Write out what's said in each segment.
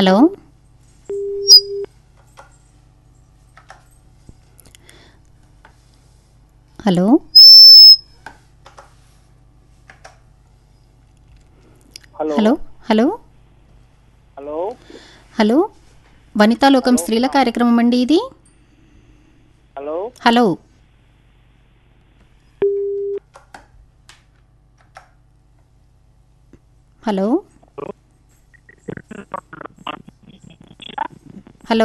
Hello hello hello hello hello hello hello Vanithalokam స్త్రీల కార్యక్రమం అండి ఇది హలో హలో హలో హలో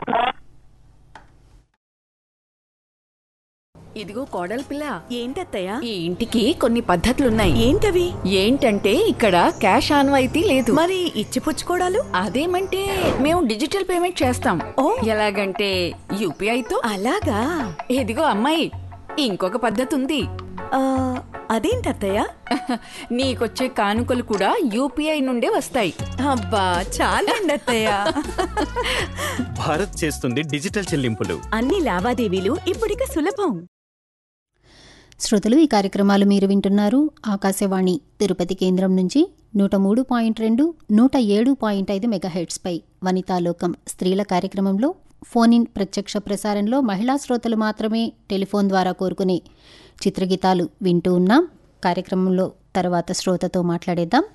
ఇదిగో కోడలి పిల్ల ఏంటత్తయ్యా ఈ ఇంటికి కొన్ని పద్ధతులున్నాయి ఏంటవి ఏంటంటే ఇక్కడ క్యాష్ ఆన్వాయితీ లేదు మరి ఇచ్చిపుచ్చుకోవడాలు అదేమంటే మేము డిజిటల్ పేమెంట్ చేస్తాం ఓ. ఎలాగంటే యూపీఐతో అలాగా ఇదిగో అమ్మాయి ఇంకొక పద్ధతి ఉంది ఆ, అదేంటత్తయ్యా నీకొచ్చే కానుకలు కూడా యూపీఐ నుండే వస్తాయి అబ్బా చాలండి అత్తయ్య భారత్ చేస్తుంది డిజిటల్ చెల్లింపులు అన్ని లావాదేవీలు ఇప్పుడిక సులభం శ్రోతలు ఈ కార్యక్రమాలు మీరు వింటున్నారు ఆకాశవాణి తిరుపతి కేంద్రం నుంచి నూట మూడు పాయింట్ రెండు నూట ఏడు పాయింట్ ఐదు మెగాహెడ్స్పై వనితాలోకం స్త్రీల కార్యక్రమంలో ఫోన్ ఇన్ ప్రత్యక్ష ప్రసారంలో మహిళా శ్రోతలు మాత్రమే టెలిఫోన్ ద్వారా కోరుకునే చిత్రగీతాలు వింటూ ఉన్నాం కార్యక్రమంలో తర్వాత శ్రోతతో మాట్లాడేద్దాం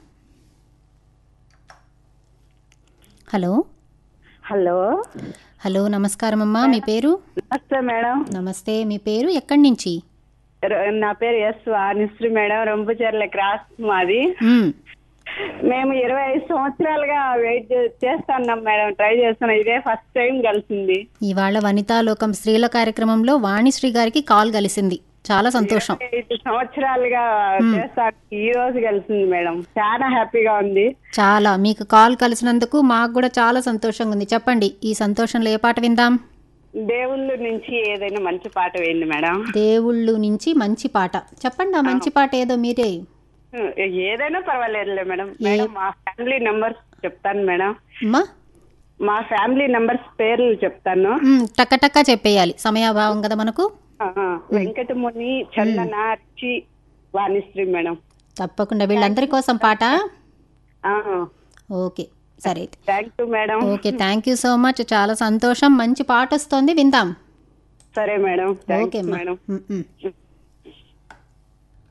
హలో హలో హలో నమస్కారం అమ్మా మీ పేరు నమస్తే మేడం నమస్తే మీ పేరు ఎక్కడి నుంచి ర- నా పేరు S Vanishree madam Rompicherla cross మాది మ్, మేము ఇరవై ఐదు సంవత్సరాలుగా వెయిట్ చేస్తున్నాం మేడం ట్రై చేస్తున్నాం ఇదే ఫస్ట్ టైం కలిసింది ఇవాళ వనితాలోకం స్త్రీల కార్యక్రమంలో వాణిశ్రీ గారికి కాల్ కలిసింది చాలా సంతోషం ఐదు సంవత్సరాలుగా చేస్తాను ఈ రోజు కలిసింది మేడం చాలా హ్యాపీగా ఉంది చాలా మీకు కాల్ కలిసినందుకు మాకు కూడా చాలా సంతోషంగా ఉంది చెప్పండి ఈ సంతోషంలో ఏ పాట విందాం దేవుళ్ళ నుంచి ఏదైనా మంచి పాట వేయండి మేడం దేవుళ్ళు నుంచి మంచి పాట చెప్పండి ఆ మంచి పాట ఏదో మీరే ఏదైనా పర్వాలేదులే మేడం మేడం మా ఫ్యామిలీ నంబర్స్ చెప్తాను మేడం అమ్మా మా ఫ్యామిలీ నంబర్స్ పేర్లు చెప్తాను మ్, టక్క టక్క చెప్పేయాలి సమయాభావం కదా మనకు ఆ, వెంకటముని చందన రిచి వాణిశ్రీ మేడం తప్పకుండా వీళ్ళందరి కోసం పాట ఆ, ఓకే సరే అయితే thank you madam okay thank you so much చాలా సంతోషం మంచి పాట వస్తుంది విందాం సరే మేడం థ్యాంక్ ఓకే యూ అమ్మా మేడం మ్, మ్.